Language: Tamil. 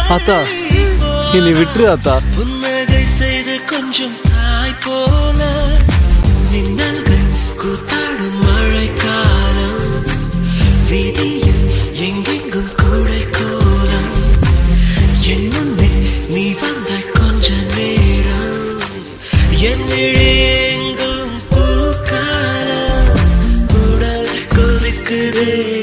ஆத்தா என்னை விட்டுரு ஆத்தா புன்னகை செய்து கொஞ்சம் தாய் போல மின்னல்கள் கூத்தாடும் மழைக்காலம் வீதியில் எங்கெங்கும் கூடை கோலம் என் முன்னே நீ வந்த கொஞ்ச நேரம் என் இழி எங்கும் பூக்காலம் உடல் கொதிக்குதே